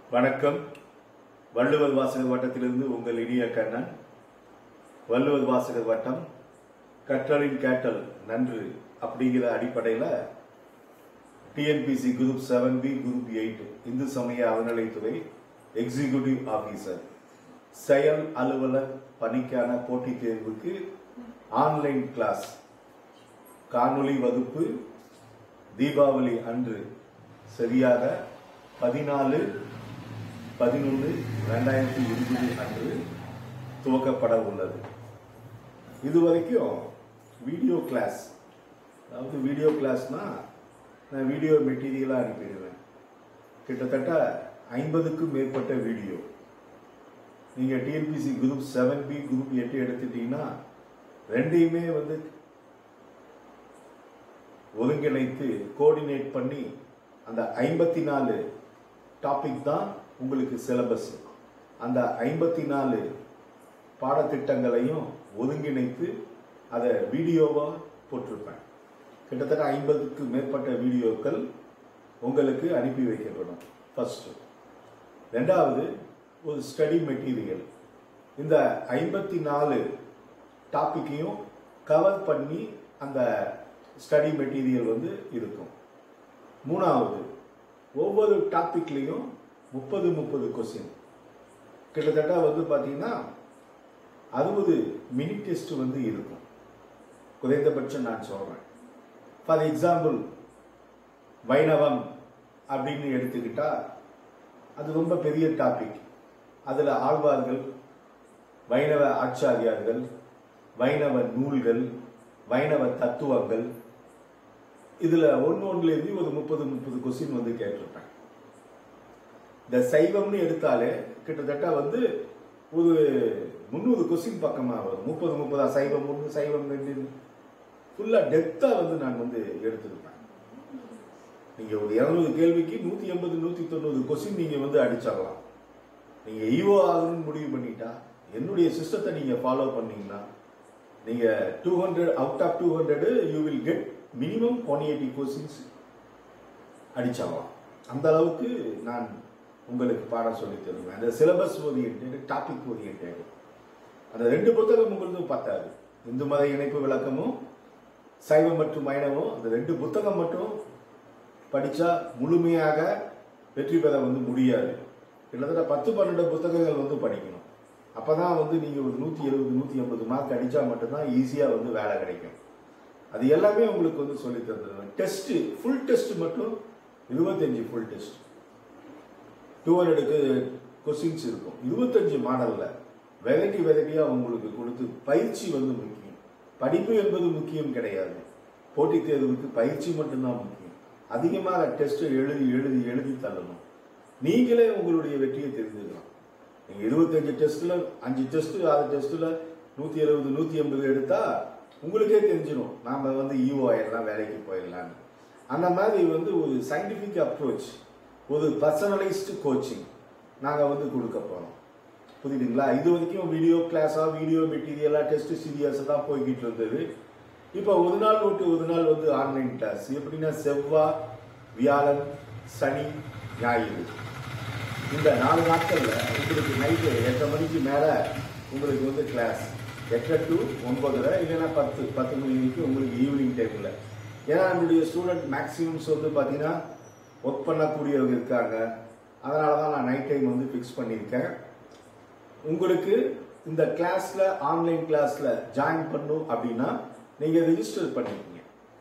வணக்கம் வள்ளுவர் வாசகர் வட்டத்திலிருந்து உங்கள் இனிய கண்ணன் வள்ளுவர் வாசகர் வட்டம் கற்றலின் கேட்டல் நன்று அப்படிங்கிற அடிப்படையில் TNPSC group seven B group eight இந்து சமய அறநிலைத்துறை எக்ஸிகியூட்டிவ் ஆபீசர் செயல் அலுவலர் பணிக்கான போட்டித் தேர்வுக்கு ஆன்லைன் கிளாஸ் காணொளி வகுப்பு தீபாவளி அன்று சரியாக பதினாலு பதினொன்று ரெண்டாயிரத்தி இருபது அன்று துவக்கப்பட உள்ளது இதுவரைக்கும் வீடியோ கிளாஸ் அதாவது வீடியோ கிளாஸ்னா நான் வீடியோ மெட்டீரியலாக அனுப்பிடுவேன் கிட்டத்தட்ட ஐம்பதுக்கும் மேற்பட்ட வீடியோ நீங்கள் TNPSC group seven B group எட்டு எடுத்துட்டீங்கன்னா ரெண்டையுமே வந்து ஒருங்கிணைத்து கோஆர்டினேட் பண்ணி அந்த ஐம்பத்தி நாலு டாபிக் தான் உங்களுக்கு சிலபஸ் அந்த ஐம்பத்தி நாலு பாடத்திட்டங்களையும் ஒருங்கிணைத்து அதை வீடியோவாக போட்டிருப்பேன் கிட்டத்தட்ட ஐம்பதுக்கு மேற்பட்ட வீடியோக்கள் உங்களுக்கு அனுப்பி வைக்கப்படும் ஃபர்ஸ்ட் ரெண்டாவது ஒரு ஸ்டடி மெட்டீரியல் இந்த ஐம்பத்தி நாலு டாப்பிக்கையும் கவர் பண்ணி அந்த ஸ்டடி மெட்டீரியல் வந்து இருக்கும் மூணாவது ஒவ்வொரு டாபிக்லையும் முப்பது முப்பது கொஸ்டின் கிட்டத்தட்ட வந்து பார்த்தீங்கன்னா அறுபது மினி டெஸ்ட் வந்து இருக்கும் குறைந்தபட்சம் நான் சொல்றேன் ஃபார் எக்ஸாம்பிள் வைணவம் அப்படின்னு எடுத்துக்கிட்டா அது ரொம்ப பெரிய டாபிக் அதில் ஆழ்வார்கள் வைணவ ஆச்சாரியார்கள் வைணவ நூல்கள் வைணவ தத்துவங்கள் இதுல ஒன்னு ஒன்றுல இருந்து ஒரு முப்பது முப்பது கொஸ்டின் வந்து கேட்டிருப்பேன் இந்த சைவம்னு எடுத்தாலே கிட்டத்தட்ட வந்து ஒரு முந்நூறு கொஸ்டின் பக்கமா வரும் முப்பது முப்பதா சைவம் ஒன்று சைவம் ரெண்டு ஃபுல்லா டெப்தா வந்து நான் வந்து எடுத்திருப்பேன் நீங்க ஒரு இருநூறு கேள்விக்கு நூத்தி எண்பது நூத்தி தொண்ணூறு கொஸ்டின் நீங்க வந்து அடிச்சிடலாம் நீங்க ஈவோ ஆகணும்னு முடிவு பண்ணிட்டா என்னுடைய சிஸ்டத்தை நீங்க ஃபாலோ பண்ணீங்கன்னா நீங்க two hundred out of two hundred you will get minimum one eighty questions அடிச்சாகலாம் அந்த அளவுக்கு நான் உங்களுக்கு பாடம் சொல்லி தருவேன் அந்த சிலபஸ் ஓரியன்ட் டாபிக் ஓரியன்ட் அந்த ரெண்டு புத்தகம் உங்களுக்கு பத்தாது இந்து மத இணைப்பு விளக்கமும் சைவம் மற்றும் வைணவம் அந்த ரெண்டு புத்தகம் மட்டும் படிச்சா முழுமையாக வெற்றி பெற வந்து முடியாது கிட்டத்தட்ட பத்து பன்னெண்டு புத்தகங்கள் வந்து படிக்கணும் அப்பதான் வந்து நீங்க ஒரு நூத்தி எழுபது நூத்தி ஐம்பது மார்க் அடிச்சா மட்டும்தான் ஈஸியா வந்து வேலை கிடைக்கும் அது எல்லாமே உங்களுக்கு வந்து சொல்லி தந்துடுவேன் டெஸ்ட் ஃபுல் டெஸ்ட் மட்டும் இருபத்தஞ்சு ஃபுல் டெஸ்ட் டூ ஹண்ட்ரடுக்கு கொஸ்டின்ஸ் இருக்கும் இருபத்தஞ்சு மாடல்ல வெரைட்டி வெரைட்டியா உங்களுக்கு கொடுத்து பயிற்சி வந்து முக்கியம் படிப்பு என்பது முக்கியம் கிடையாது போட்டித் தேர்வுக்கு பயிற்சி மட்டும்தான் முக்கியம் அதிகமாக டெஸ்ட் எழுதி எழுதி எழுதி தள்ளணும் நீங்களே உங்களுடைய வெற்றியை தெரிஞ்சுக்கலாம் நீங்க இருபத்தஞ்சு டெஸ்ட்ல அஞ்சு டெஸ்ட் ஆறு டெஸ்ட்ல நூத்தி எழுபது நூத்தி எண்பது எடுத்தா உங்களுக்கே தெரிஞ்சிடும் நாம வந்து ஈஓ ஆயிடலாம் வேலைக்கு போயிடலான்னு அந்த மாதிரி வந்து ஒரு சயின்டிபிக் அப்ரோச் ஒரு பர்சனலைஸ்டு கோச்சிங் நாங்க வந்து கொடுக்க போறோம் புரியுதுங்களா இது வரைக்கும் வீடியோ கிளாஸா வீடியோ மெட்டீரியலா டெஸ்ட் சீரியஸ் தான் போய்கிட்டு இருந்தது இப்போ ஒரு நாள் விட்டு ஒரு நாள் வந்து ஆன்லைன் கிளாஸ் எப்படின்னா செவ்வாய் வியாழன் சனி ஞாயிறு இந்த நாலு நாட்கள்ல உங்களுக்கு நைட்டு எட்டரை மணிக்கு மேல உங்களுக்கு வந்து கிளாஸ் எட்டரை டு ஒன்பதரை இல்லைன்னா பத்து பத்து மணி வரைக்கும் உங்களுக்கு ஈவினிங் டைம்ல ஏன்னா நம்மளுடைய ஸ்டூடெண்ட் மேக்ஸிமம்ஸ் வந்து பார்த்தீங்கன்னா ஒர்க் பண்ணக்கூடியவங்க இருக்காங்க அதனால தான் நான் நைட் டைம் வந்து ஃபிக்ஸ் பண்ணியிருக்கேன் உங்களுக்கு இந்த கிளாஸ்ல ஆன்லைன் கிளாஸ்ல ஜாயின் பண்ணும் அப்படின்னா நீங்க ரெஜிஸ்டர் பண்ணிக்கங்க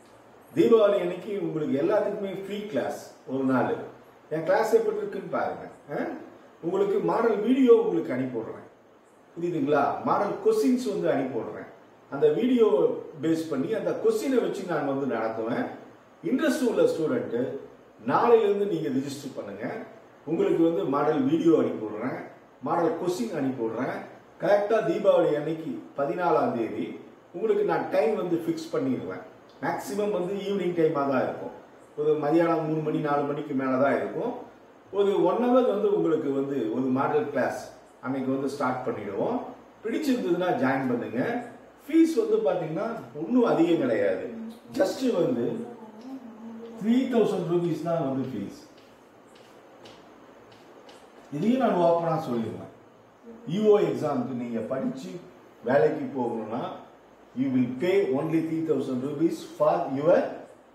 தீபாவளி அன்னைக்கு உங்களுக்கு எல்லாத்துக்குமே ஃப்ரீ கிளாஸ் ஒரு நாள் என் கிளாஸ் எப்படி இருக்குன்னு பாருங்க அஹ்? உங்களுக்கு மாடல் வீடியோ உங்களுக்கு அனுப்பிவிடுறேன் புரியுதுங்களா மாடல் கொஸ்டின்ஸ் வந்து அனுப்பிவிடுறேன் அந்த வீடியோ பேஸ் பண்ணி அந்த கொஸ்டினை வச்சு நான் வந்து நடத்துவேன் இன்ட்ரெஸ்ட் உள்ள ஸ்டூடெண்ட் நாளையிலிருந்து நீங்க ரிஜிஸ்டர் பண்ணுங்க உங்களுக்கு வந்து மாடல் வீடியோ அனுப்பிவிடுறேன் மாடல் கொஸ்டின் அனுப்பிவிடுறேன் கரெக்டா தீபாவளி அன்னைக்கு பதினாலாம் தேதி உங்களுக்கு நான் டைம் வந்து ஃபிக்ஸ் பண்ணிடுவேன் மேக்சிமம் வந்து ஈவினிங் டைமாக தான் இருக்கும் ஒரு மதியானம் மூணு மணி நாலு மணிக்கு மேலே தான் இருக்கும் ஒரு ஒன் ஹவர் வந்து உங்களுக்கு வந்து ஒரு மாடல் கிளாஸ் அன்னைக்கு வந்து ஸ்டார்ட் பண்ணிடுவோம் பிடிச்சிருந்ததுன்னா ஜாயின் பண்ணுங்க ஃபீஸ் வந்து பாத்தீங்கன்னா ஒன்றும் அதிகம் கிடையாது ஜஸ்ட் வந்து த்ரீ தௌசண்ட் ருபீஸ் தான் வந்து ஃபீஸ் இதையும் நான் ஓப்பனாக சொல்லிடுவேன் இஓ எக்ஸாமுக்கு நீங்கள் படித்து வேலைக்கு போகணும்னா you will pay only three thousand rupees for your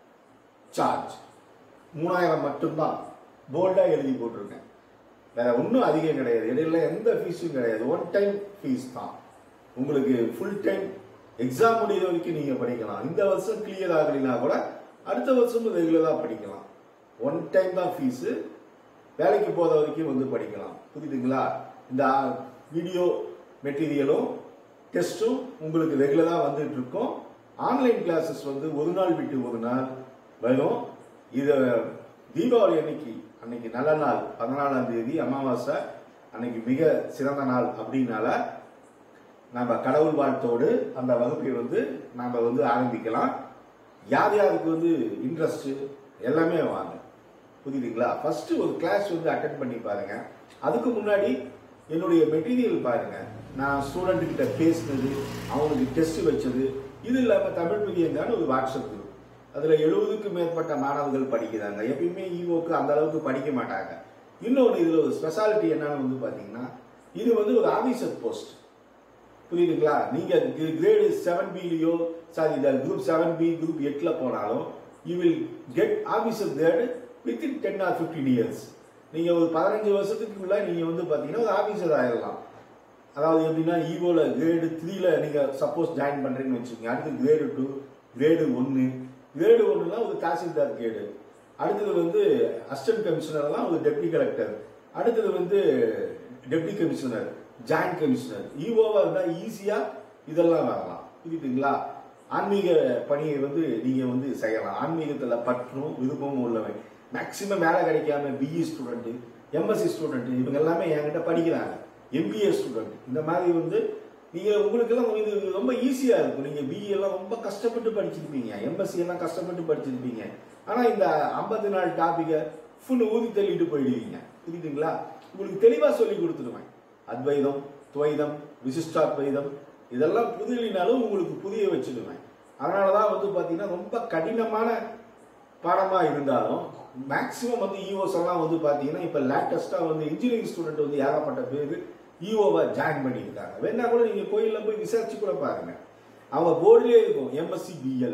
charge மூணாயிரம் மட்டும்தான் போல்டாக எழுதி போட்டிருக்கேன் வேற ஒன்றும் அதிகம் கிடையாது இடையில எந்த ஃபீஸும் கிடையாது ஒன் டைம் ஃபீஸ் தான் உங்களுக்கு ஃபுல் டைம் எக்ஸாம் முடிகிற வரைக்கும் நீங்க படிக்கலாம் இந்த வருஷம் கிளியர் ஆகலைன்னா கூட அடுத்த வருஷமும் ரெகுலராக படிக்கலாம் ஒன் டைம் தான் ஃபீஸு வேலைக்கு போகிற வரைக்கும் வந்து படிக்கலாம் புரியுதுங்களா இந்த வீடியோ மெட்டீரியலும் டெஸ்ட்டும் உங்களுக்கு ரெகுலராக வந்துட்டு இருக்கும் ஆன்லைன் கிளாஸஸ் வந்து ஒரு நாள் விட்டு ஒரு நாள் வரும் இதை தீபாவளி அன்னைக்கு அன்னைக்கு நல்ல நாள் பதினாலாம் தேதி அமாவாசை அன்னைக்கு மிக சிறந்த நாள் அப்படின்னால நம்ம கடவுள் வாழ்த்தோடு அந்த வகுப்பை வந்து நம்ம வந்து ஆரம்பிக்கலாம் யார் யாருக்கு வந்து இன்ட்ரெஸ்ட் எல்லாமே வாங்க புரியுதுங்களா ஃபர்ஸ்ட் ஒரு கிளாஸ் வந்து அட்டன் பண்ணி பாருங்க அதுக்கு முன்னாடி என்னுடைய மெட்டீரியல் பாருங்க நான் ஸ்டூடெண்ட் கிட்ட பேசினது அவங்களுக்கு டெஸ்ட் வச்சது இது இல்லாம தமிழ் மீடியம் தான் ஒரு வாட்ஸ்அப் குரூப் அதுல எழுபதுக்கும் மேற்பட்ட மாணவர்கள் படிக்கிறாங்க எப்பயுமே ஈவோக்கு அந்த அளவுக்கு படிக்க மாட்டாங்க இன்னொன்று இதுல ஒரு ஸ்பெஷாலிட்டி என்னன்னு வந்து பாத்தீங்கன்னா இது வந்து ஒரு ஆபீசர் போஸ்ட் புரியுதுங்களா நீங்க கிரேடு செவன் பிலையோ சாரி இந்த குரூப் செவன் பி குரூப் எட்ல போனாலும் you will get officer grade within ten or fifteen years நீங்க ஒரு பதினஞ்சு வருஷத்துக்குள்ள நீங்க வந்து பாத்தீங்கன்னா ஒரு ஆபீசர் ஆயிடலாம் அதாவது எப்படின்னா ஈவோல கிரேடு த்ரீல நீங்க சப்போஸ் ஜாயின் பண்றீங்கன்னு வச்சுக்கோங்க அடுத்து கிரேடு டூ கிரேடு ஒன்னு கிரேடு ஒன்றுனா ஒரு தாசில்தார் கிரேடு அடுத்தது வந்து அசிஸ்டன்ட் கமிஷனர்லாம் ஒரு டெப்டி கலெக்டர் அடுத்தது வந்து டெப்டி கமிஷனர் ஜாயிண்ட் கமிஷனர் ஈஓவா இருந்தா ஈஸியா இதெல்லாம் வரலாம் புரியுதுங்களா ஆன்மீக பணியை வந்து நீங்க வந்து செய்யலாம் ஆன்மீகத்துல பற்றும் விருப்பமும் உள்ளவன் மேக்சிமம் வேலை கிடைக்காம பிஇ ஸ்டூடெண்ட் எம்எஸ்சி ஸ்டூடெண்ட் இவங்க எல்லாமே என்கிட்ட படிக்கிறாங்க எம்பிஏ ஸ்டூடெண்ட் இந்த மாதிரி வந்து நீங்க உங்களுக்கு எல்லாம் இது ரொம்ப ஈஸியா இருக்கும் நீங்க பிஇ எல்லாம் ரொம்ப கஷ்டப்பட்டு படிச்சிருப்பீங்க எம்எஸ்சி எல்லாம் கஷ்டப்பட்டு படிச்சிருப்பீங்க ஆனா இந்த ஐம்பத்தி நாலு டாபிக்கை ஃபுல் ஊதி தள்ளிட்டு போயிடுவீங்க புரியுதுங்களா உங்களுக்கு தெளிவா சொல்லி கொடுத்துருவேன் அத்வைதம் துவைதம் விசிஷ்டாத்வைதம் இதெல்லாம் புரியலினாலும் உங்களுக்கு புரிய வச்சிடுவேன் அதனாலதான் வந்து பாத்தீங்கன்னா ரொம்ப கடினமான பாடமா இருந்தாலும் மேக்சிமம் வந்து இஓஸ் எல்லாம் வந்து பாத்தீங்கன்னா இப்ப லேட்டஸ்டா வந்து இன்ஜினியரிங் ஸ்டூடெண்ட் வந்து ஏகப்பட்ட பேர் இஓவை ஜாயின் பண்ணியிருக்காங்க வேணா கூட நீங்க கோயில்ல போய் விசாரிச்சு கூட பாருங்க அவங்க போர்டுலயே இருக்கும் MSc BL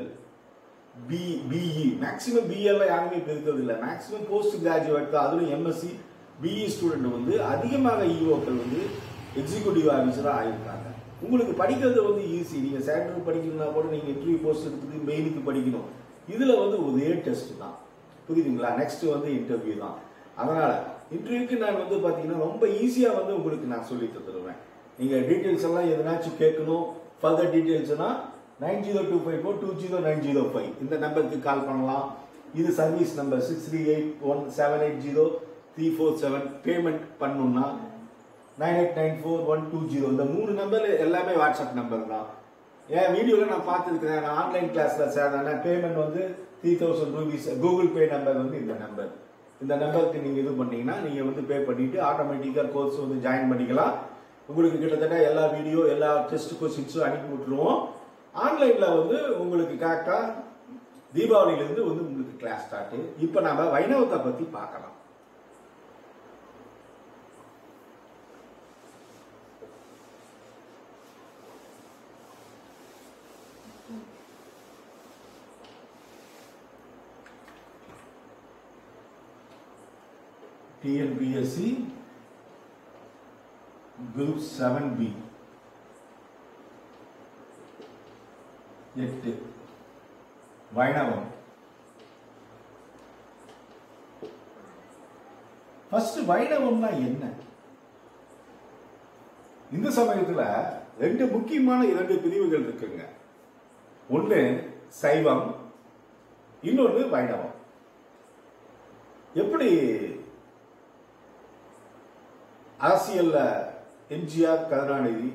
B BE maximum பிஎல்ல யாருமே பெருக்கிறது இல்லை மேக்ஸிமம் போஸ்ட் கிராஜுவேட் தான் அதுவும் எம்எஸ்சி பிஇ ஸ்டூடெண்ட் வந்து அதிகமாக இஓக்கள் வந்து எக்ஸிக்யூட்டிவ் ஆஃபீஸராக ஆயிருக்காங்க உங்களுக்கு படிக்கிறது வந்து ஈஸி நீங்க சேண்டர் படிக்கணும்னா கூட நீங்க இன்டர்வியூ போஸ்ட் எடுத்துட்டு மெயிலுக்கு படிக்கணும் இதுல வந்து ஒரே டெஸ்ட் தான் புரியுதுங்களா நெக்ஸ்ட் வந்து இன்டர்வியூ தான் அதனால இன்டர்வியூக்கு நான் வந்து பாத்தீங்கன்னா ரொம்ப ஈஸியா வந்து உங்களுக்கு நான் சொல்லி தந்துடுவேன் நீங்க டீடைல்ஸ் எல்லாம் எதனாச்சும் கேட்கணும் ஃபர்தர் டீடைல்ஸ்னா nine zero two five four two zero nine zero five இந்த நம்பருக்கு கால் பண்ணலாம் இது service number six three eight one seven eight zero three four seven payment பண்ணணும்னா nine eight nine four one two zero இந்த மூணு number எல்லாமே WhatsApp number தான் என் வீடியோவில் நான் பார்த்துருக்கிறேன் நான் ஆன்லைன் கிளாஸில் சேர்ந்தேன் பேமெண்ட் வந்து three thousand rupees Google Pay number வந்து இந்த நம்பர் இந்த நம்பருக்கு நீங்கள் இது பண்ணீங்கன்னா நீங்கள் வந்து பே பண்ணிட்டு ஆட்டோமேட்டிக்காக கோர்ஸ் வந்து ஜாயின் பண்ணிக்கலாம் உங்களுக்கு கிட்டத்தட்ட எல்லா வீடியோ எல்லா டெஸ்ட் கொஸ்டின்ஸும் அனுப்பி விட்டுருவோம் ஆன்லைனில் வந்து உங்களுக்கு கரெக்டாக தீபாவளியிலேருந்து வந்து உங்களுக்கு கிளாஸ் ஸ்டார்ட் இப்போ நாம வைணவத்தை பற்றி பார்க்கலாம் டிஎன்பிஎஸ்சி குரூப் செவன் பி எட்டு வைணவம் ஃபர்ஸ்ட் வைணவம்னா என்ன இந்த சமயத்துல ரெண்டு முக்கியமான இரண்டு பிரிவுகள் இருக்குங்க ஒண்ணு சைவம் இன்னொன்னு வைணவம் எப்படி அரசியல்ல எம்ஜிஆர் கருணாநிதி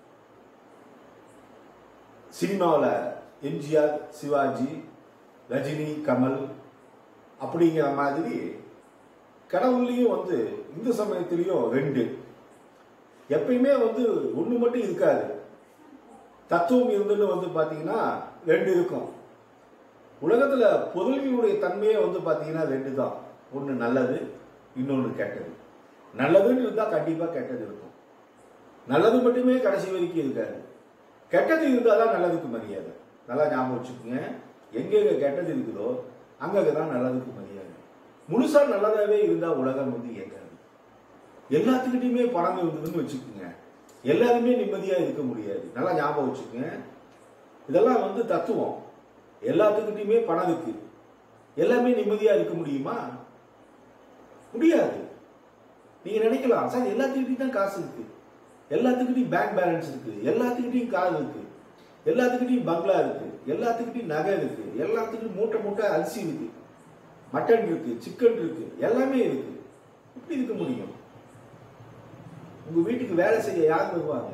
சினிமாவில் எம்ஜிஆர் சிவாஜி ரஜினி கமல் அப்படிங்கிற மாதிரி கடவுள்லையும் வந்து இந்து சமயத்திலையும் ரெண்டு எப்பயுமே வந்து ஒன்று மட்டும் இருக்காது தத்துவம் இருந்துன்னு வந்து பார்த்தீங்கன்னா ரெண்டு இருக்கும் உலகத்துல பொருள்களுடைய தன்மையே வந்து பார்த்தீங்கன்னா ரெண்டு தான் ஒன்று நல்லது இன்னொன்று கெட்டது நல்லதுன்னு இருந்தா கண்டிப்பா கெட்டது இருக்கும் நல்லது மட்டுமே கடைசி வரைக்கும் இருக்காது கெட்டது இருந்தால் தான் நல்லதுக்கு மரியாதை நல்லா ஞாபகம் வச்சுக்கோங்க எங்கெங்க கெட்டது இருக்குதோ அங்கங்க தான் நல்லதுக்கு மரியாதை முழுசா நல்லதாவே இருந்தா உலகம் வந்து இயங்காது எல்லாத்துக்கிட்டையுமே பணம் இருந்ததுன்னு வச்சுக்கோங்க எல்லாருமே நிம்மதியா இருக்க முடியாது நல்லா ஞாபகம் வச்சுக்கோங்க இதெல்லாம் வந்து தத்துவம் எல்லாத்துக்கிட்டையுமே பணம் இருக்கு எல்லாமே நிம்மதியா இருக்க முடியுமா முடியாது நீங்க நினைக்கலாம் சார் எல்லாத்துக்கிட்டையும் தான் காசு இருக்கு எல்லாத்துக்கிட்டையும் பேங்க் பேலன்ஸ் இருக்கு எல்லாத்துக்கிட்டையும் கார் இருக்கு எல்லாத்துக்கிட்டையும் பங்களா இருக்கு எல்லாத்துக்கிட்டையும் நகை இருக்கு எல்லாத்துக்கிட்டையும் மூட்டை மூட்டை அரிசி இருக்கு மட்டன் இருக்கு சிக்கன் இருக்கு எல்லாமே இருக்கு எப்படி இருக்க முடியும் உங்க வீட்டுக்கு வேலை செய்ய யார் வருவாங்க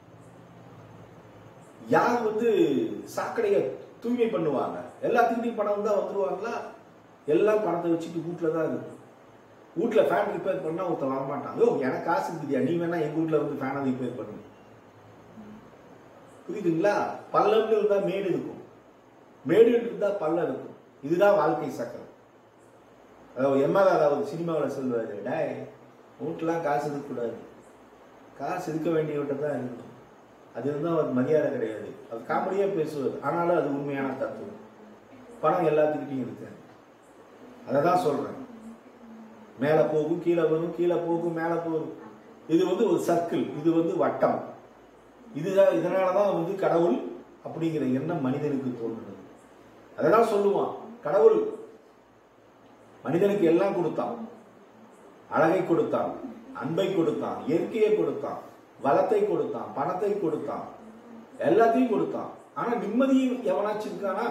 யார் வந்து சாக்கடைய தூய்மை பண்ணுவாங்க எல்லாத்துக்கிட்டையும் பணம் தான் வந்துருவாங்களா எல்லாம் பணத்தை வச்சுட்டு வீட்டில் தான் இருக்கு வீட்டில் ஃபேன் ரிப்பேர் பண்ணா ஒருத்தன் வரமாட்டான் ஓ எனக்கு காசு இருக்குதியா நீ வேணா எங்க வீட்டில் வந்து ஃபேனை ரிப்பேர் பண்ணு புரியுதுங்களா பள்ளம்னு இருந்தா மேடு இருக்கும் மேடு இருந்தா பள்ளம் இருக்கும் இதுதான் வாழ்க்கை சக்கரம் அதாவது எம்ஆர் அதாவது சினிமாவில் சொல்லுவாரு டேய் வீட்டுலாம் காசு இருக்கக்கூடாது காசு இருக்க வேண்டியவட்ட தான் இருக்கணும் அது இருந்தால் அவருக்கு மரியாதை கிடையாது அது காமெடியாக பேசுவது ஆனாலும் அது உண்மையான தத்துவம் பணம் எல்லாத்துக்கிட்டையும் இருக்கு அதை தான் சொல்கிறேன் மேலே போகும் கீழே வரும் கீழே போகும் மேலே போகும் இது வந்து ஒரு சர்க்கிள் இது வந்து வட்டம் இதுதான் இதனால தான் வந்து கடவுள் அப்படிங்கிற எண்ணம் மனிதனுக்கு தோன்றுறது அதை தான் சொல்லுவான் கடவுள் மனிதனுக்கு எல்லாம் கொடுத்தான் அழகை கொடுத்தான் அன்பை கொடுத்தான் இயற்கையை கொடுத்தான் வளத்தை கொடுத்தான் பணத்தை கொடுத்தான் எல்லாத்தையும் கொடுத்தான் ஆனா நிம்மதியும் எவனாச்சும் இருக்கானா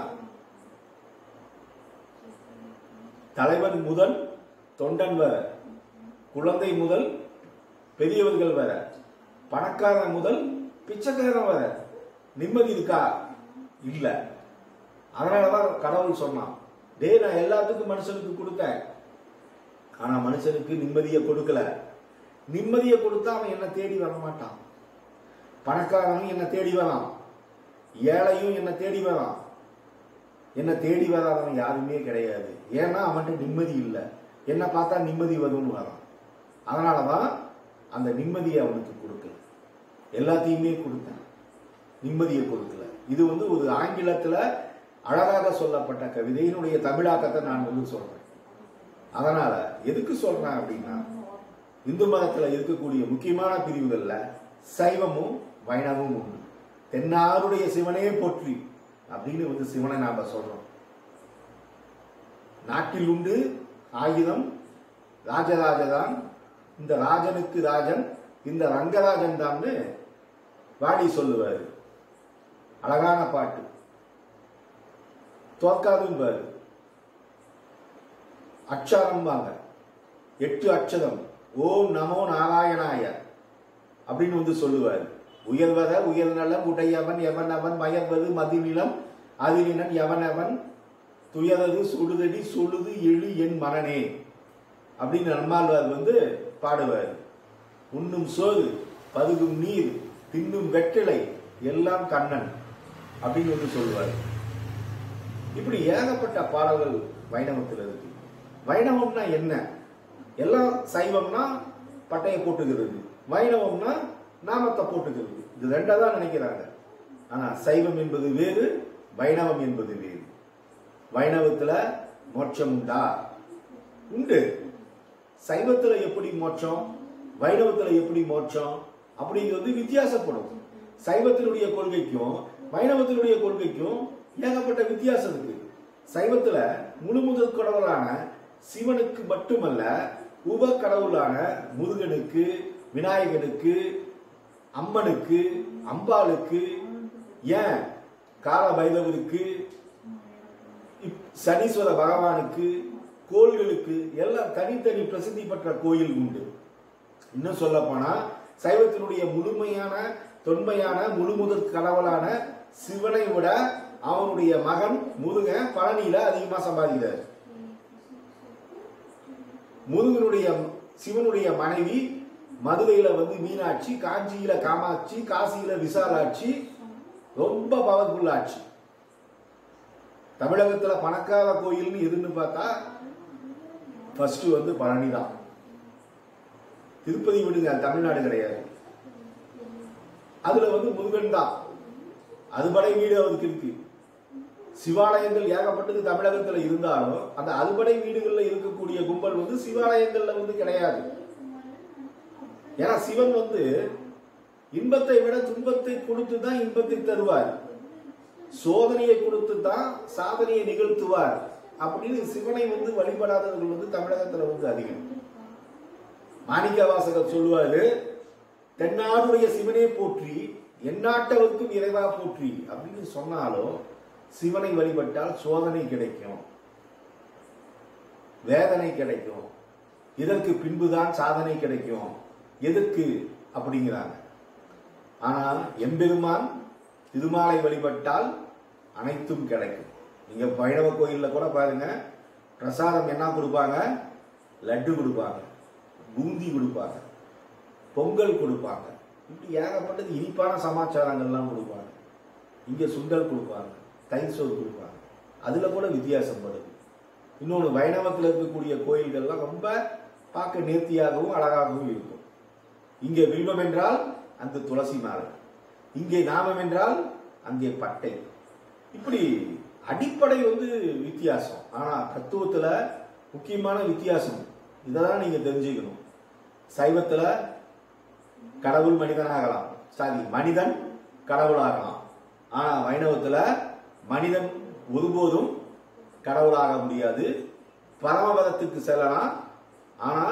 தலைவன் முதல் தொண்டன் வர குழந்தை முதல் பெரியவர்கள் வர பணக்காரன் முதல் பிச்சைக்காரன் வர நிம்மதி இருக்கா இல்ல அதனாலதான் கடவுள் சொன்னான் டேய் நான் எல்லாத்துக்கும் மனுஷனுக்கு கொடுத்தேன் ஆனா மனுஷனுக்கு நிம்மதியை கொடுக்கல நிம்மதியை கொடுத்தா அவன் என்ன தேடி வர மாட்டான் பணக்காரனும் என்ன தேடி வரான் ஏழையும் என்ன தேடி வரான் என்ன தேடி வராதவன் யாருமே கிடையாது ஏன்னா அவன்கிட்ட நிம்மதி இல்லை என்ன பார்த்தா நிம்மதி வரும்னு வரான் அதனாலதான் அந்த நிம்மதியை அவனுக்கு கொடுக்கல எல்லாத்தையுமே கொடுத்தேன் நிம்மதியை கொடுக்கல இது வந்து ஒரு ஆங்கிலத்துல அழகாக சொல்லப்பட்ட கவிதையினுடைய தமிழாக்கத்தை நான் வந்து சொல்றேன் அதனால எதுக்கு சொல்றேன் அப்படின்னா இந்து மதத்துல இருக்கக்கூடிய முக்கியமான பிரிவுகள்ல சைவமும் வைணவமும் உண்டு தென்னாருடைய சிவனே போற்றி அப்படின்னு வந்து சிவனை நாம சொல்றோம் நாட்டில் உண்டு ஆயுதம் ராஜராஜதான் இந்த ராஜனுக்கு ராஜன் இந்த ரங்கராஜன் தான்னு வாடி சொல்லுவாரு அழகான பாட்டு தோற்காதும் பாரு அச்சாரம்பாங்க எட்டு அச்சரம் ஓம் நமோ நாராயணாய அப்படின்னு வந்து சொல்லுவார் உயர்வத உயர்நலம் உடையவன் எவன் அவன் மயர்வது மதிநிலம் அதிலினன் எவனவன் துயரது சுடுதடி சுடுது எழு என் மனனே அப்படின்னு நம்மாழ்வார் வந்து பாடுவார் உண்ணும் சோறு பருகும் நீர் தின்னும் வெற்றிலை எல்லாம் கண்ணன் அப்படின்னு வந்து சொல்லுவார் இப்படி ஏகப்பட்ட பாடல்கள் வைணவத்தில் இருக்கு வைணவம்னா என்ன எல்லாம் சைவம்னா பட்டையை போட்டுக்கிறது வைணவம்னா நாமத்தை போட்டுக்கிறது இது ரெண்டா தான் நினைக்கிறாங்க ஆனா சைவம் என்பது வேறு வைணவம் என்பது வேறு வைணவத்துல மோட்சம் உண்டா உண்டு சைவத்துல எப்படி மோட்சம் வைணவத்துல எப்படி மோட்சம் அப்படிங்கிறது வித்தியாசப்படும் சைவத்தினுடைய கொள்கைக்கும் வைணவத்தினுடைய கொள்கைக்கும் ஏகப்பட்ட வித்தியாசம் இருக்கு சைவத்துல முழு முதல் கடவுளான சிவனுக்கு மட்டுமல்ல உப கடவுளான முருகனுக்கு விநாயகனுக்கு அம்மனுக்கு அம்பாளுக்கு ஏன் கால பைரவருக்கு இப்- சனீஸ்வர பகவானுக்கு கோள்களுக்கு எல்லாம் தனித்தனி பிரசித்தி பெற்ற கோயில் உண்டு இன்னும் சொல்ல போனா சைவத்தினுடைய முழுமையான தொன்மையான முழுமுதற் கடவுளான சிவனை விட அவனுடைய மகன் முருகன் பழனியில அதிகமா சம்பாதிக்கிறார் முருகனுடைய சிவனுடைய மனைவி மதுரையில வந்து மீனாட்சி காஞ்சியில காமாட்சி காசியில விசாலாட்சி ரொம்ப பவர்ஃபுல் ஆட்சி தமிழகத்துல பணக்கார கோயில்னு எதுன்னு பார்த்தா ஃபர்ஸ்ட் வந்து பழனி தான் திருப்பதி விடுங்க அது தமிழ்நாடு கிடையாது அதுல வந்து முருகன் தான் அதுபடை வீடு அவருக்கு இருக்கு சிவாலயங்கள் ஏகப்பட்டது தமிழகத்துல இருந்தாலும் அந்த அறுபடை வீடுகள்ல இருக்கக்கூடிய கும்பல் வந்து சிவாலயங்கள்ல வந்து கிடையாது ஏன்னா சிவன் வந்து இன்பத்தை விட துன்பத்தை கொடுத்து தான் இன்பத்தை தருவார் சோதனையை கொடுத்து தான் சாதனையை நிகழ்த்துவார் அப்படின்னு சிவனை வந்து வழிபடாதவர்கள் வந்து தமிழகத்துல வந்து அதிகம் மாணிக்க வாசகர் சொல்லுவாரு தென்னாடுடைய சிவனே போற்றி எந்நாட்டவர்க்கும் இறைவா போற்றி அப்படின்னு சொன்னாலும் சிவனை வழிபட்டால் சோதனை கிடைக்கும் வேதனை கிடைக்கும் இதற்கு பின்புதான் சாதனை கிடைக்கும் எதற்கு அப்படிங்கிறாங்க ஆனால் எம்பெருமான் திருமாலை வழிபட்டால் அனைத்தும் கிடைக்கும் நீங்க பைரவ கோயில்ல கூட பாருங்க பிரசாதம் என்ன கொடுப்பாங்க லட்டு கொடுப்பாங்க பூந்தி கொடுப்பாங்க பொங்கல் கொடுப்பாங்க இப்படி ஏகப்பட்டது இனிப்பான சமாச்சாரங்கள்லாம் கொடுப்பாங்க இங்க சுண்டல் கொடுப்பாங்க தயிர் சோறு கொடுப்பாங்க அதுல கூட வித்தியாசம் வருது இன்னொன்று வைணவத்தில் இருக்கக்கூடிய கோயில்கள்லாம் ரொம்ப பார்க்க நேர்த்தியாகவும் அழகாகவும் இருக்கும் இங்கே வில்வம் என்றால் அந்த துளசி மாலை இங்கே நாமம் என்றால் அங்கே பட்டை இப்படி அடிப்படை வந்து வித்தியாசம் ஆனா தத்துவத்துல முக்கியமான வித்தியாசம் இதெல்லாம் நீங்க தெரிஞ்சுக்கணும் சைவத்துல கடவுள் மனிதனாகலாம் சாரி மனிதன் கடவுளாகலாம் ஆனா வைணவத்துல மனிதன் ஒருபோதும் கடவுளாக முடியாது பரமபதத்துக்கு செல்லலாம் ஆனா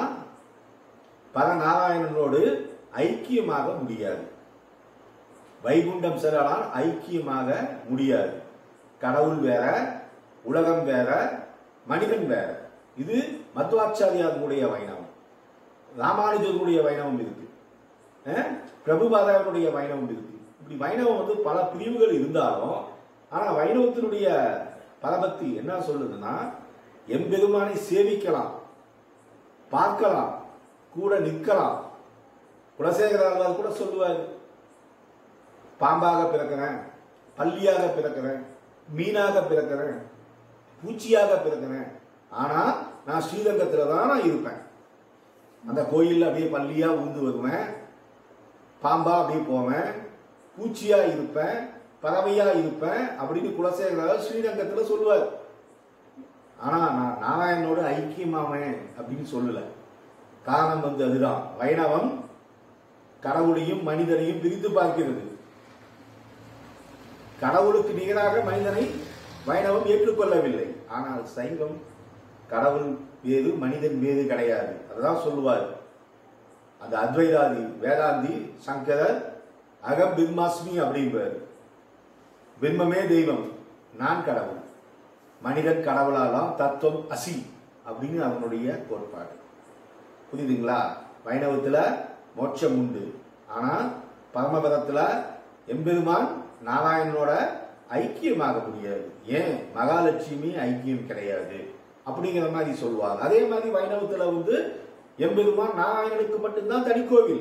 பரநாராயணனோடு ஐக்கியமாக முடியாது வைகுண்டம் செல்லலாம் ஐக்கியமாக முடியாது கடவுள் வேற உலகம் வேற மனிதன் வேற இது மத்வாச்சாரியாருடைய வைணவம் ராமானுஜருடைய வைணவம் இருக்கு அஹ், பிரபுபாதாவுடைய வைணவம் இருக்கு இப்படி வைணவம் வந்து பல பிரிவுகள் இருந்தாலும் ஆனா வைணவத்தினுடைய பரபக்தி என்ன சொல்லுதுன்னா எம்பெருமானை சேவிக்கலாம் பார்க்கலாம் கூட நிற்கலாம் குலசேகராழ்வார் கூட சொல்லுவார் பாம்பாக பிறக்கிறேன் பல்லியாக பிறக்கிறேன் மீனாக பிறக்கிறேன் பூச்சியாக பிறக்கிறேன் ஆனா நான் ஸ்ரீரங்கத்துல தான் நான் இருப்பேன் அந்த கோயில்ல அப்படியே பள்ளியா உந்து வருவேன் பாம்பா அப்படியே போவேன் பூச்சியா இருப்பேன் பறவையா இருப்பேன் அப்படின்னு குலசேகர ஸ்ரீரங்கத்துல சொல்லுவார் ஆனா நான் நாராயணனோட ஐக்கியமாவேன் அப்படின்னு சொல்லல காரணம் வந்து அதுதான் வைணவம் கடவுளையும் மனிதனையும் பிரித்து பார்க்கிறது கடவுளுக்கு நிகராக மனிதனை வைணவம் ஏற்றுக்கொள்ளவில்லை ஆனால் சைவம் கடவுள் வேறு மனிதன் வேறு கிடையாது அதுதான் சொல்லுவார் அந்த அத்வைதாதி வேதாந்தி சங்கரர் அகம் பின்மாஸ்மி அப்படிம்பார் பிம்மமே தெய்வம் நான் கடவுள் மனிதன் கடவுளாலாம் தத்துவம் அசி அப்படின்னு அவனுடைய கோட்பாடு புரியுதுங்களா வைணவத்துல மோட்சம் உண்டு ஆனா பரமபதத்துல எம்பெருமான் நாராயணனோட ஐக்கியமாக முடியாது ஏன் மகாலட்சுமி ஐக்கியம் கிடையாது அப்படிங்கிற மாதிரி சொல்லுவாங்க அதே மாதிரி வைணவத்துல வந்து எம்பெருமான் நாராயணனுக்கு மட்டும்தான் தனி கோவில்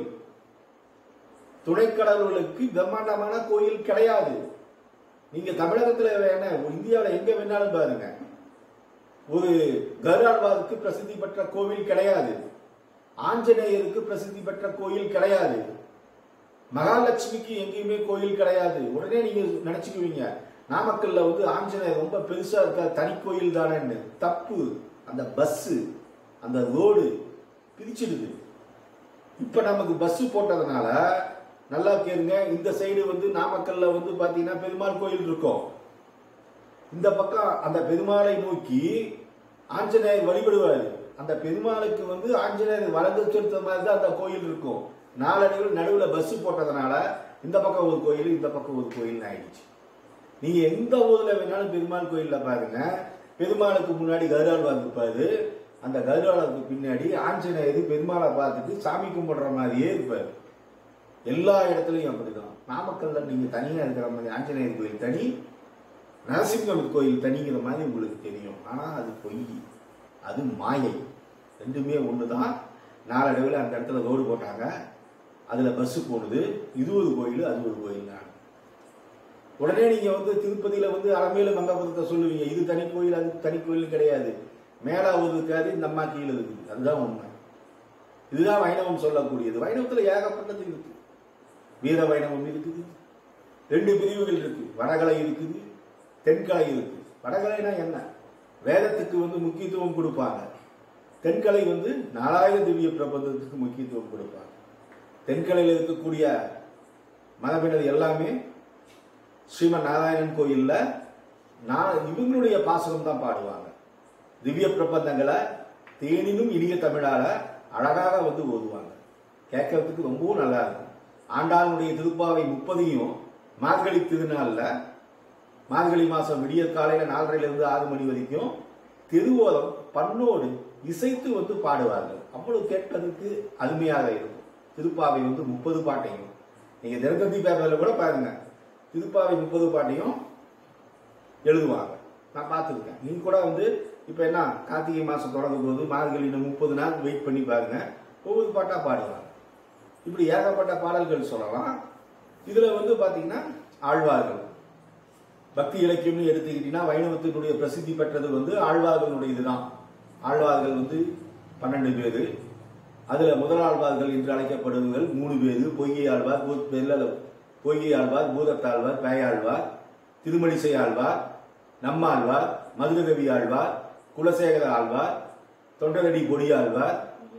துணைக்கடவுளுக்கு பிரம்மாண்டமான கோயில் கிடையாது நீங்க தமிழகத்துல என்ன இந்தியாவில் எங்க வேணாலும் பாருங்க ஒரு கருடாழ்வாருக்கு பிரசித்தி பெற்ற கோவில் கிடையாது ஆஞ்சநேயருக்கு பிரசித்தி பெற்ற கோயில் கிடையாது மகாலட்சுமிக்கு எங்கேயுமே கோயில் கிடையாது உடனே நீங்க நினைச்சுக்குவீங்க நாமக்கல்ல வந்து ஆஞ்சநேயர் ரொம்ப பெருசா இருக்க தனி கோயில் தானேன்னு தப்பு அந்த பஸ் அந்த ரோடு பிரிச்சிடுது இப்ப நமக்கு பஸ் போட்டதுனால நல்லா கேளுங்க இந்த சைடு வந்து நாமக்கல்ல வந்து பாத்தீங்கன்னா பெருமாள் கோயில் இருக்கும் இந்த பக்கம் அந்த பெருமாளை நோக்கி ஆஞ்சநேயர் வழிபடுவாரு அந்த பெருமாளுக்கு வந்து ஆஞ்சநேயர் வலது செலுத்த மாதிரி தான் அந்த கோயில் இருக்கும் நாளடைவில் நடுவில் பஸ் போட்டதுனால இந்த பக்கம் ஒரு கோயில் இந்த பக்கம் ஒரு கோயில் ஆயிடுச்சு நீங்க எந்த ஊர்ல வேணாலும் பெருமாள் கோயில்ல பாருங்க பெருமாளுக்கு முன்னாடி கருடாழ்வார் இருப்பாரு அந்த கருடாளுக்கு பின்னாடி ஆஞ்சநேயர் பெருமாளை பார்த்துட்டு சாமி கும்பிடுற மாதிரியே இருப்பாரு எல்லா இடத்துலையும் அப்படிதான் நாமக்கல்ல நீங்க தனியா இருக்கிற மாதிரி ஆஞ்சநேயர் கோயில் தனி நரசிம்மர் கோயில் தனிங்கிற மாதிரி உங்களுக்கு தெரியும் ஆனா அது பொய் அது மாயை ரெண்டுமே ஒண்ணுதான் நாளடைவில் அந்த இடத்துல ரோடு போட்டாங்க அதுல பஸ் போடுது இது ஒரு கோயில் அது ஒரு கோயில் தான் உடனே நீங்க வந்து திருப்பதியில வந்து அலமேலு மங்கபுரத்தை சொல்லுவீங்க இது தனி கோயில் அது தனி கோயில் கிடையாது மேல ஒரு இருக்காது இந்த அம்மா கீழே இருக்குது அதுதான் உண்மை இதுதான் வைணவம் சொல்லக்கூடியது வைணவத்துல ஏகப்பட்டது இருக்கு வீர வைணவம் இருக்குது ரெண்டு பிரிவுகள் இருக்கு வடகலை இருக்குது தென்கலை இருக்கு வடகலைனா என்ன வேதத்துக்கு வந்து முக்கியத்துவம் கொடுப்பாங்க தென்கலை வந்து நாலாயிரம் திவ்ய பிரபந்தத்துக்கு முக்கியத்துவம் கொடுப்பாங்க தென்கலையில் இருக்கக்கூடிய மரபினர் எல்லாமே ஸ்ரீமன் நாராயணன் கோயில்ல நான் இவங்களுடைய பாசனம் தான் பாடுவாங்க திவ்ய பிரபந்தங்களை தேனினும் இனிய தமிழால அழகாக வந்து ஓதுவாங்க கேட்கறதுக்கு ரொம்பவும் நல்லா இருக்கும் ஆண்டாளுடைய திருப்பாவை முப்பதையும் மார்கழி திருநாள்ல மார்கழி மாசம் விடிய காலையில நாலரைல இருந்து ஆறு மணி வரைக்கும் திருவோலம் பண்ணோடு இசைத்து வந்து பாடுவார்கள் அவ்வளவு கேட்பதற்கு அருமையாக இருக்கும் திருப்பாவை வந்து முப்பது பாட்டையும் நீங்க தினத்தந்தி பேப்பர்ல கூட பாருங்க திருப்பாவை முப்பது பாட்டையும் எழுதுவாங்க நான் பார்த்துருக்கேன் நீங்க கூட வந்து இப்போ என்ன கார்த்திகை மாசம் தொடங்கும் போது மார்கழி இன்னும் முப்பது நாள் வெயிட் பண்ணி பாருங்க ஒவ்வொரு பாட்டா பாடுவாங்க இப்படி ஏகப்பட்ட பாடல்கள் சொல்லலாம் இதுல வந்து பாத்தீங்கன்னா ஆழ்வார்கள் பக்தி இலக்கியம்னு எடுத்துக்கிட்டீங்கன்னா வைணவத்தினுடைய பிரசித்தி பெற்றது வந்து ஆழ்வார்களுடைய இதுதான் ஆழ்வார்கள் வந்து பன்னெண்டு பேரு அதுல முதலாழ்வார்கள் என்று அழைக்கப்படுவர்கள் மூணு பேரு பொய்கை ஆழ்வார் பூத் வெள்ளல பொய்கை ஆழ்வார் பூதத்தாழ்வார் பேயாழ்வார் திருமணிசை ஆழ்வார் நம்மாழ்வார் மதுரகவி ஆழ்வார் குலசேகர ஆழ்வார் தொண்டரடி பொடி ஆழ்வார்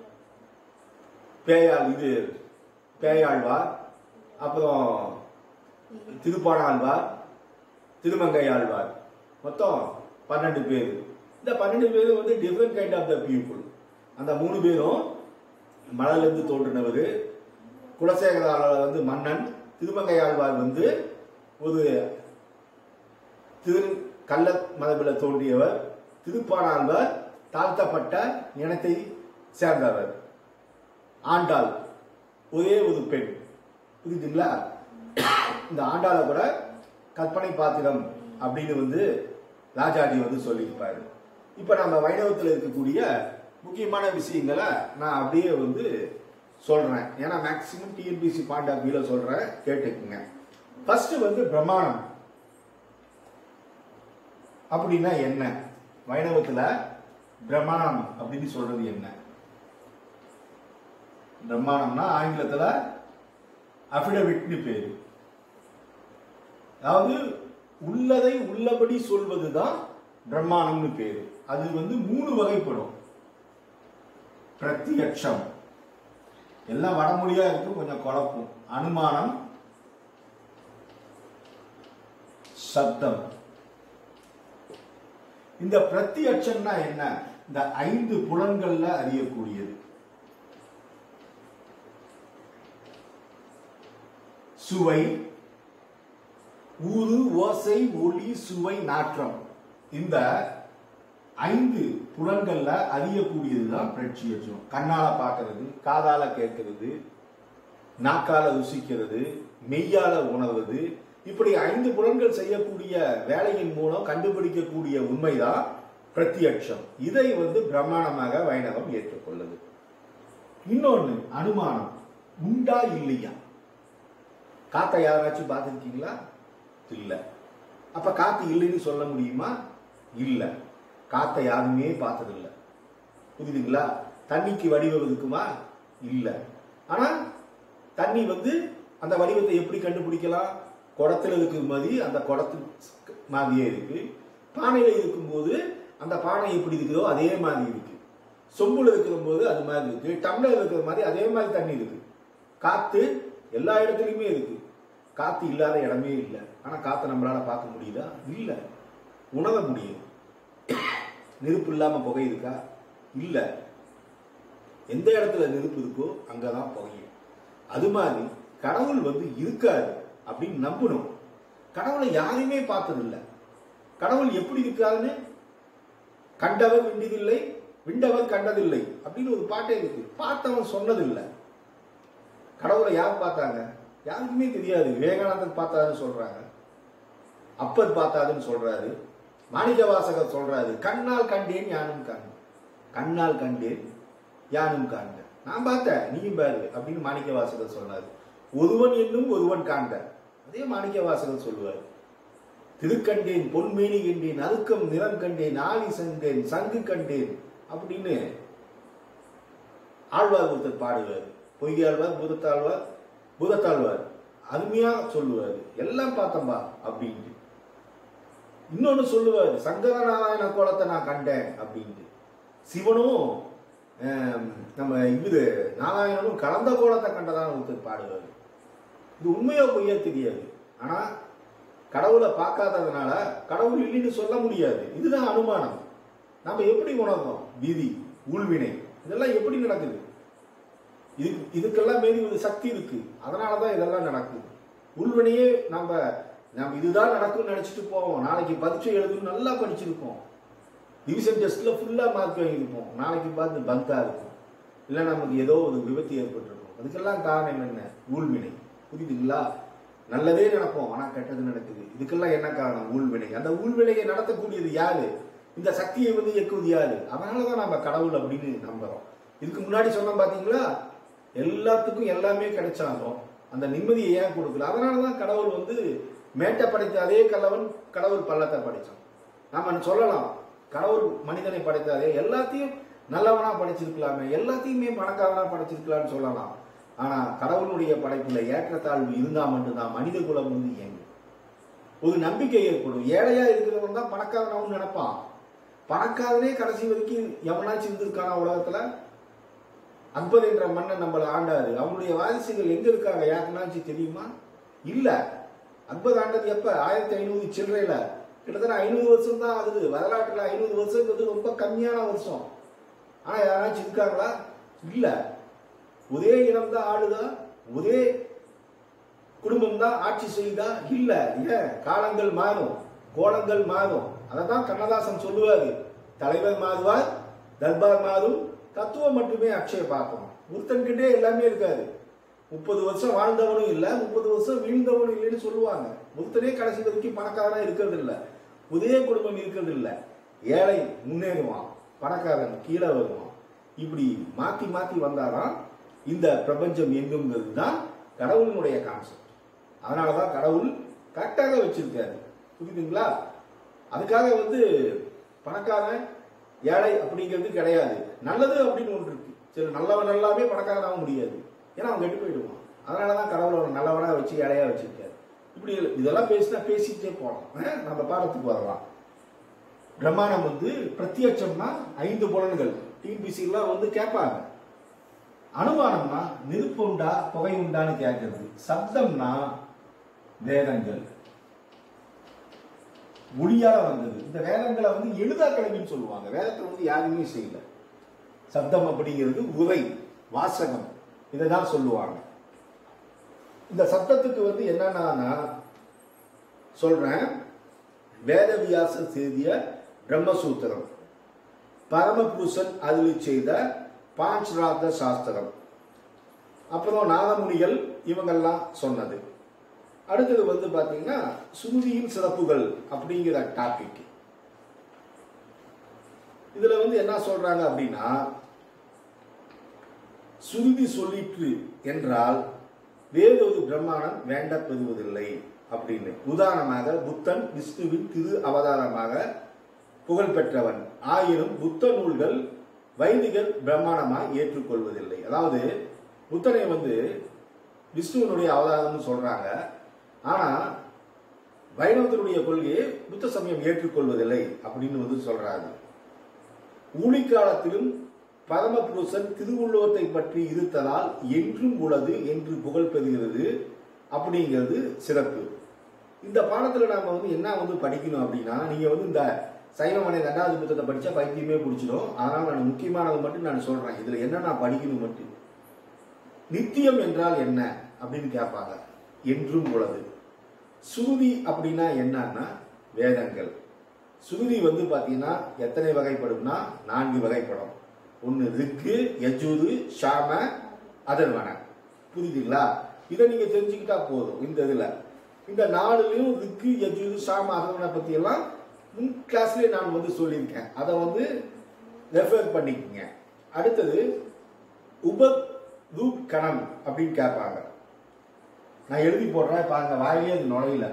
பேயாள் இது பேயாழ்வார் அப்புறம் திருப்பாணாழ்வார் திருமங்கை ஆழ்வார் மொத்தம் பன்னெண்டு பேர் இந்த பன்னெண்டு பேரும் வந்து different kind of the people அந்த மூணு பேரும் மணலிருந்து தோன்றினவர் குலசேகர ஆழ்வார் வந்து மன்னன் திருமங்கை ஆழ்வார் வந்து ஒரு திரு கள்ள மரபில் தோன்றியவர் திருப்பாணாழ்வார் தாழ்த்தப்பட்ட இனத்தை சேர்ந்தவர் ஆண்டாள் ஒரே ஒரு பெண் புரியுதுங்களா இந்த ஆண்டாளை கூட கற்பனை பாத்திரம் அப்படின்னு வந்து ராஜாஜி வந்து சொல்லியிருப்பாரு இப்ப நம்ம வைணவத்தில் இருக்கக்கூடிய முக்கியமான விஷயங்களை நான் அப்படியே வந்து சொல்றேன் ஏன்னா மேக்சிமம் டிஎன்பிசி பாயிண்ட் ஆஃப் வியூல சொல்றேன் கேட்டுக்குங்க ஃபர்ஸ்ட் வந்து பிரமாணம் அப்படின்னா என்ன வைணவத்துல பிரமாணம் அப்படின்னு சொல்றது என்ன பிரமாணம்னா ஆங்கிலத்துல அபிடவிட்னு பேரு அதாவது உள்ளதை உள்ளபடி சொல்வதுதான் பிரம்மாணம்னு பேரு அது வந்து மூணு வகைப்படும் பிரத்யக்ஷம் எல்லாம் வடமொழியா இருக்கும் கொஞ்சம் குழப்பம் அனுமானம் சப்தம் இந்த பிரத்யட்சம்னா என்ன இந்த ஐந்து புலன்கள்ல அறியக்கூடியது சுவை ஊறு ஓசை ஒளி சுவை நாற்றம் இந்த ஐந்து புலன்கள்ல அறியக்கூடியதுதான் பிரட்சியட்சம் கண்ணால பார்க்கிறது காதால கேட்கிறது நாக்கால ருசிக்கிறது மெய்யால உணர்வது இப்படி ஐந்து புலன்கள் செய்யக்கூடிய வேலையின் மூலம் கண்டுபிடிக்கக்கூடிய உண்மைதான் பிரத்யட்சம் இதை வந்து பிரம்மாண்டமாக வைணவம் ஏற்றுக்கொள்ளுது இன்னொன்னு அனுமானம் உண்டா இல்லையா காத்தை யாராச்சும் பார்த்துருக்கீங்களா இல்ல அப்ப காத்து இல்லைன்னு சொல்ல முடியுமா இல்ல காத்தை யாருமே பார்த்ததில்ல புரியுதுங்களா தண்ணிக்கு வடிவம் இருக்குமா இல்ல ஆனா தண்ணி வந்து அந்த வடிவத்தை எப்படி கண்டுபிடிக்கலாம் குடத்துல இருக்கும் மாதிரி அந்த குடத்து மாதிரியே இருக்கு பானையில இருக்கும்போது அந்த பானை எப்படி இருக்குதோ அதே மாதிரி இருக்கு சொம்புல இருக்கிற போது அது மாதிரி இருக்கு டம்ளர் இருக்கிற மாதிரி அதே மாதிரி தண்ணி இருக்கு காத்து எல்லா இடத்துலயுமே இருக்கு காத்து இல்லாத இடமே இல்லை ஆனா காத்தை நம்மளால பார்க்க முடியுதா இல்ல உணர முடியும் நெருப்பு இல்லாம புகை இருக்கா இல்ல எந்த இடத்துல நெருப்பு இருக்கோ அங்கதான் புகையும் அது மாதிரி கடவுள் வந்து இருக்காது அப்படின்னு நம்பணும் கடவுளை யாருமே பார்த்ததில்லை கடவுள் எப்படி இருக்காருன்னு கண்டவர் விண்டதில்லை விண்டவர் கண்டதில்லை அப்படின்னு ஒரு பாட்டே இருக்கு பார்த்தவன் சொன்னதில்லை கடவுளை யார் பார்த்தாங்க யாருக்குமே தெரியாது விவேகானந்தர் பார்த்தாருன்னு சொல்றாங்க அப்பர் பார்த்தாருன்னு சொல்றாரு மாணிக்க வாசகர் சொல்றாரு கண்ணால் கண்டேன் யானும் காண்பேன் கண்ணால் கண்டேன் யானும் காண்பேன் நான் பார்த்தேன் நீயும் பாரு அப்படின்னு மாணிக்க வாசகர் சொன்னாரு ஒருவன் என்னும் ஒருவன் காண்ட அதே மாணிக்க வாசகர் சொல்லுவார் திருக்கண்டேன் பொன்மேனி கண்டேன் அருக்கம் நிறம் கண்டேன் ஆலி சென்றேன் சங்கு கண்டேன் அப்படின்னு ஆழ்வார் ஒருத்தர் பாடுவார் பொய்யாழ்வார் பூதத்தாழ்வார் பூதத்தாழ்வார் அருமையா சொல்லுவார் எல்லாம் பார்த்தம்பா அப்படின்ட்டு இன்னொன்னு சொல்லுவார் சங்கர நாராயண கோலத்தை நான் கண்டேன் அப்படின்ட்டு சிவனும் ஆம், நம்ம இவரு நாராயணனும் கலந்த கோலத்தை கண்டதான் ஒருத்தர் பாடுவார் இது உண்மையோ பொய்யோ தெரியாது ஆனா கடவுளை பார்க்காததுனால கடவுள் இல்லைன்னு சொல்ல முடியாது இதுதான் அனுமானம் நம்ம எப்படி உணர்றோம் விதி உள்வினை இதெல்லாம் எப்படி நடக்குது இது இதுக்கெல்லாம் மீறி ஒரு சக்தி இருக்கு அதனால தான் இதெல்லாம் நடக்குது உள்வினையே நம்ம நம்ம இதுதான் நடக்கும்னு நினைச்சிட்டு போவோம் நாளைக்கு பரீட்சை எழுதணும் நல்லா படிச்சிருப்போம் டிவிஷன் டெஸ்ட்ல ஃபுல்லா மார்க் வாங்கியிருப்போம் நாளைக்கு பார்த்து பங்கா இருக்கும் இல்லை நமக்கு ஏதோ ஒரு விபத்து ஏற்பட்டிருக்கும் அதுக்கெல்லாம் காரணம் என்ன ஊழ்வினை புரியுதுங்களா நல்லதே நினைப்போம் ஆனா கெட்டது நடக்குது இதுக்கெல்லாம் என்ன காரணம் ஊழ்வினை அந்த ஊழ்வினையை நடத்தக்கூடியது யாரு இந்த சக்தியை வந்து இயக்குவது யாரு அதனாலதான் நம்ம கடவுள் அப்படின்னு நம்புறோம் இதுக்கு முன்னாடி சொன்னோம் பாத்தீங்களா எல்லாத்துக்கும் எல்லாமே கிடைச்சாலும் அந்த நிம்மதியை ஏன் கொடுக்கல அதனாலதான் கடவுள் வந்து மேட்டை படைத்த அதே கல்லவன் கடவுள் பள்ளத்தை படைச்சான் நாம சொல்லலாம் கடவுள் மனிதனை படைத்தாரே எல்லாத்தையும் நல்லவனா படைச்சிருக்கலாமே எல்லாத்தையுமே பணக்காரனா படைச்சிருக்கலாம்னு சொல்லலாம் ஆனா கடவுளுடைய படைப்புல ஏற்றத்தாழ்வு இருந்தா மட்டும்தான் மனித குலம் வந்து இயங்கும் ஒரு நம்பிக்கை ஏற்படும் ஏழையா இருக்கிறவன் தான் பணக்காரனாவும் நினைப்பான் பணக்காரனே கடைசி வரைக்கும் எவனாச்சும் இருந்திருக்கானா உலகத்துல அக்பர் என்ற மன்னன் நம்மளை ஆண்டாரு அவனுடைய வாரிசுகள் எங்க இருக்காங்க யாருக்குனாச்சும் தெரியுமா இல்ல அக்பர் ஆண்டது எப்ப ஆயிரத்தி ஐநூறு சில்லறையில கிட்டத்தட்ட ஐநூறு வருஷம் தான் ஆகுது வரலாற்றுல ஐநூறு வருஷங்கிறது ரொம்ப கம்மியான வருஷம் ஆனா யாராச்சும் இருக்காங்களா இல்ல ஒரே இனம் தான் ஆளுதா ஒரே குடும்பம் தான் ஆட்சி செய்தா இல்ல ஏன் காலங்கள் மாறும் கோலங்கள் மாறும் அததான் கண்ணதாசன் சொல்லுவாரு தலைவர் மாறுவார் தர்பார் மாறும் தத்துவம் மட்டுமே அக்ஷய பார்க்கணும் ஒருத்தன்கிட்டே எல்லாமே இருக்காது முப்பது வருஷம் வாழ்ந்தவனும் இல்ல முப்பது வருஷம் வீழ்ந்தவனும் இல்லைன்னு சொல்லுவாங்க ஒருத்தனே கடைசி வரைக்கும் பணக்காரனா இருக்கிறது இல்ல ஒரே குடும்பம் இருக்கிறது இல்ல ஏழை முன்னேறுவான் பணக்காரன் கீழே வருவான் இப்படி மாத்தி மாத்தி வந்தாதான் இந்த பிரபஞ்சம் எங்குங்கிறது தான் கடவுளினுடைய கான்செப்ட் அதனாலதான் கடவுள் கரெக்டாக வச்சிருக்காரு புரியுதுங்களா அதுக்காக வந்து பணக்காரன் ஏழை அப்படிங்கிறது கிடையாது நல்லது அப்படின்னு ஒன்று இருக்கு சரி நல்லவன் எல்லாமே பணக்காரனாக முடியாது ஏன்னா அவன் கெட்டு போயிடுவான் அதனாலதான் கடவுள் அவனை நல்லவனா வச்சு ஏழையா வச்சிருக்காரு இப்படி இதெல்லாம் பேசினா பேசிட்டே போகலாம் அஹ் நம்ம பாடத்துக்கு வரலாம் பிரம்மாண்டம் வந்து பிரத்யட்சம்னா ஐந்து புலன்கள் டிபிசி எல்லாம் வந்து கேட்பாங்க அனுமானம்னா நெருப்பு உண்டா புகை உண்டான்னு கேட்கறது சப்தம்னா வேதங்கள் மொழியால வந்தது இந்த வேதங்களை வந்து எழுதா கிழமைன்னு சொல்லுவாங்க வேதத்தை வந்து யாருமே செய்யல சப்தம் அப்படிங்கிறது உரை வாசகம் இதை தான் சொல்லுவாங்க இந்த சப்தத்துக்கு வந்து என்னன்னா சொல்றேன் வேதவியாசர் செய்திய பிரம்மசூத்திரம் பரமபுருஷன் அருளி செய்த பாஞ்ச்ராத சாஸ்திரம் அப்புறம் நாதமுனிகள் இவங்கெல்லாம் சொன்னது அடுத்தது வந்து பாத்தீங்கன்னா சுருதியின் சிறப்புகள் அப்படிங்கிற டாபிக் இதுல வந்து என்ன சொல்றாங்க அப்படின்னா சுருதி சொல்லிற்று என்றால் வேறொரு பிரம்மாணம் வேண்டப்பெறுவதில்லை அப்படின்னு உதாரணமாக புத்தன் விஷ்ணுவின் திரு அவதாரமாக புகழ்பெற்றவன் ஆயினும் புத்த நூல்கள் வைதிகர் பிரம்மாண்டமாக ஏற்றுக்கொள்வதில்லை அதாவது புத்தனை வந்து விஷ்ணுவனுடைய அவதாரம்னு சொல்றாங்க ஆனா வைணவத்தினுடைய கொள்கையை புத்த சமயம் ஏற்றுக்கொள்வதில்லை அப்படின்னு வந்து சொல்றாங்க ஊழிக்காலத்திலும் பரமபுருஷன் திருவுள்ளவத்தை பற்றி இருத்தலால் என்றும் உள்ளது என்று புகழ் பெறுகிறது அப்படிங்கிறது சிறப்பு இந்த பாடத்துல நாம வந்து என்ன வந்து படிக்கணும் அப்படின்னா நீங்க வந்து இந்த சைவமனை ரெண்டாவது புத்தகத்தை படிச்சா பைத்தியமே பிடிச்சிடும் அதனால நான் முக்கியமானது மட்டும் நான் சொல்றேன் இதுல என்ன நான் படிக்கணும் மட்டும் நித்தியம் என்றால் என்ன அப்படின்னு கேட்பாங்க என்றும் உள்ளது சுருதி அப்படின்னா என்னன்னா வேதங்கள் சுருதி வந்து பாத்தீங்கன்னா எத்தனை வகைப்படும்னா நான்கு வகைப்படும் ஒன்னு ரிக்கு யஜுரு ஷாம அதர்வன புரியுதுங்களா இதை நீங்க தெரிஞ்சுக்கிட்டா போதும் இந்த இதுல இந்த நாலுலயும் ரிக்கு யஜுரு ஷாம அதர்வன பத்தி எல்லாம் முன் கிளாஸ்லயே நான் வந்து சொல்லியிருக்கேன் அதை வந்து ரெஃபர் பண்ணிக்கங்க அடுத்தது உப ரூப் கணம் அப்படின்னு கேட்பாங்க நான் எழுதி போடுறேன் பாருங்க வாயிலே அது நுழையில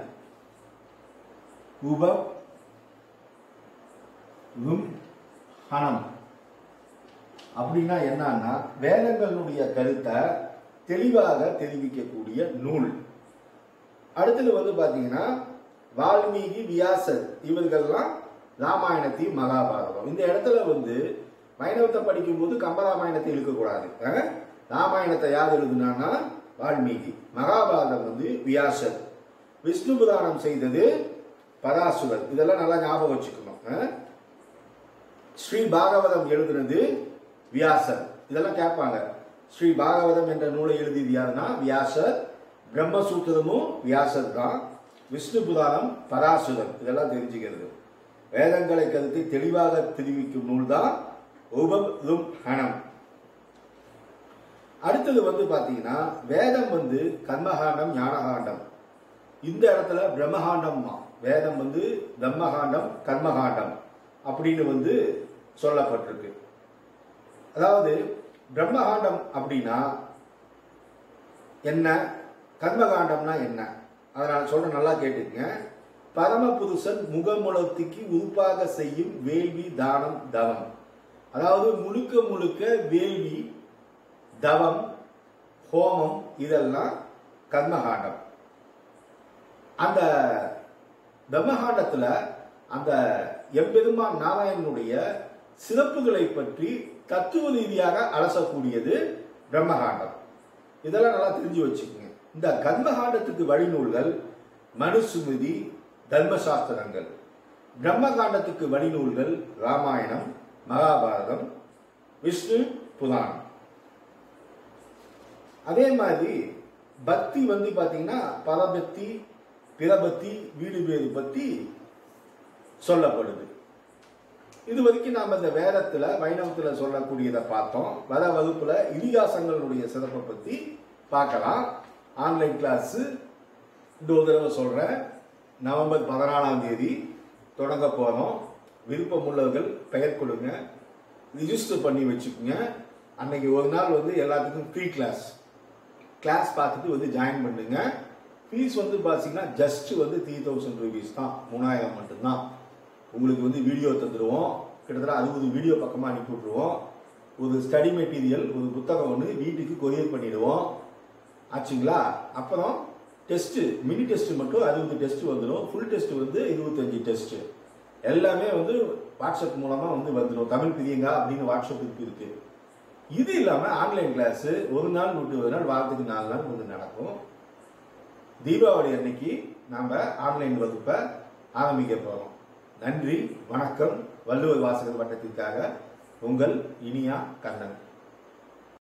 உப ரும் ஹனம் அப்படின்னா என்னன்னா வேதங்களுடைய கருத்தை தெளிவாக தெரிவிக்கக்கூடிய நூல் அடுத்தது வந்து பாத்தீங்கன்னா வால்மீகி வியாசர் இவர்கள்லாம் ராமாயணத்தையும் மகாபாரதம் இந்த இடத்துல வந்து வைணவத்தை படிக்கும்போது கம்பராமாயணத்தை இழுக்கக்கூடாது அஹ்? ராமாயணத்தை யார் எழுதுனான்னா வால்மீகி மகாபாரதம் வந்து வியாசர் விஷ்ணு புராணம் செய்தது பராசுரர் இதெல்லாம் நல்லா ஞாபகம் வச்சுக்கணும் அஹ்? ஸ்ரீ பாகவதம் எழுதுனது வியாசர் இதெல்லாம் கேட்பாங்க ஸ்ரீ பாகவதம் என்ற நூலை எழுதியது யாருன்னா வியாசர் பிரம்மசூத்திரமும் வியாசர் தான் விஷ்ணு புராணம் பராசுரர் இதெல்லாம் தெரிஞ்சுக்கிறது வேதங்களை கருத்தை தெளிவாக தெரிவிக்கும் நூல் தான் உபம் ஹனம் அடுத்தது வந்து பாத்தீங்கன்னா வேதம் வந்து கர்மகாண்டம் ஞானகாண்டம் இந்த இடத்துல பிரம்மகாண்டம் வேதம் வந்து பிரம்மகாண்டம் கர்மகாண்டம் அப்படின்னு வந்து சொல்லப்பட்டிருக்கு அதாவது பிரம்மகாண்டம் அப்படின்னா என்ன கர்மகாண்டம்னா என்ன அதை நான் சொல்றேன் நல்லா கேட்டுக்கங்க பரமபுருஷன் முகமுளத்துக்கு உறுப்பாக செய்யும் வேள்வி தானம் தவம் அதாவது முழுக்க முழுக்க வேள்வி தவம் ஹோமம் இதெல்லாம் கர்மகாண்டம் அந்த பிரம்மகாண்டத்துல அந்த எம்பெருமான் நாராயணனுடைய சிறப்புகளை பற்றி தத்துவ ரீதியாக அலசக்கூடியது பிரம்மகாண்டம் இதெல்லாம் நல்லா தெரிஞ்சு வச்சுக்கோங்க இந்த கர்மகாண்டத்துக்கு வழிநூல்கள் மனுசுமிதி தர்மசாஸ்திரங்கள் பிரம்மகாண்டத்துக்கு வழிநூல்கள் ராமாயணம் மகாபாரதம் விஷ்ணு புராணம் அதே மாதிரி பக்தி வந்து பாத்தீங்கன்னா பரபக்தி பிரபத்தி வீடு பேரு பத்தி சொல்லப்படுது இது வரைக்கும் நாம இந்த வேதத்துல வைணவத்துல சொல்லக்கூடியதை பார்த்தோம் வர வகுப்புல இதிகாசங்களுடைய சிறப்பை பத்தி பார்க்கலாம் ஆன்லைன் கிளாஸ் இந்த ஒரு தடவை சொல்றேன் நவம்பர் பதினாலாம் தேதி தொடங்க போறோம் விருப்பம் உள்ளவர்கள் பெயர் கொடுங்க ரிஜிஸ்டர் பண்ணி வச்சுக்கோங்க அன்னைக்கு ஒரு நாள் வந்து எல்லாத்துக்கும் ஃப்ரீ கிளாஸ் கிளாஸ் பார்த்துட்டு வந்து ஜாயின் பண்ணுங்க ஃபீஸ் வந்து பார்த்தீங்கன்னா ஜஸ்ட் வந்து த்ரீ தௌசண்ட் ருபீஸ் தான் மூணாயிரம் மட்டும்தான் உங்களுக்கு வந்து வீடியோ தந்துடுவோம் கிட்டத்தட்ட அறுபது வீடியோ பக்கமாக அனுப்பி விட்ருவோம் ஒரு ஸ்டடி மெட்டீரியல் ஒரு புத்தகம் ஒன்று வீட்டுக்கு கொரியர் பண்ணிடுவோம் ஆச்சுங்களா அப்புறம் டெஸ்ட் மினி டெஸ்ட் மட்டும் அறுபது டெஸ்ட் வந்துடும் ஃபுல் டெஸ்ட் வந்து இருபத்தஞ்சு டெஸ்ட் எல்லாமே வந்து வாட்ஸ்அப் மூலமா வந்து வந்துடும் தமிழ் பிரியங்கா அப்படின்னு வாட்ஸ்அப் இருக்கு இருக்கு இது இல்லாம ஆன்லைன் கிளாஸ் ஒரு நாள் விட்டு ஒரு நாள் வாரத்துக்கு நாலு நாள் வந்து நடக்கும் தீபாவளி அன்னைக்கு நாம ஆன்லைன் வகுப்பை ஆரம்பிக்க போறோம் நன்றி வணக்கம் வள்ளுவர் வாசகர் வட்டத்திற்காக உங்கள் இனியா கண்ணன்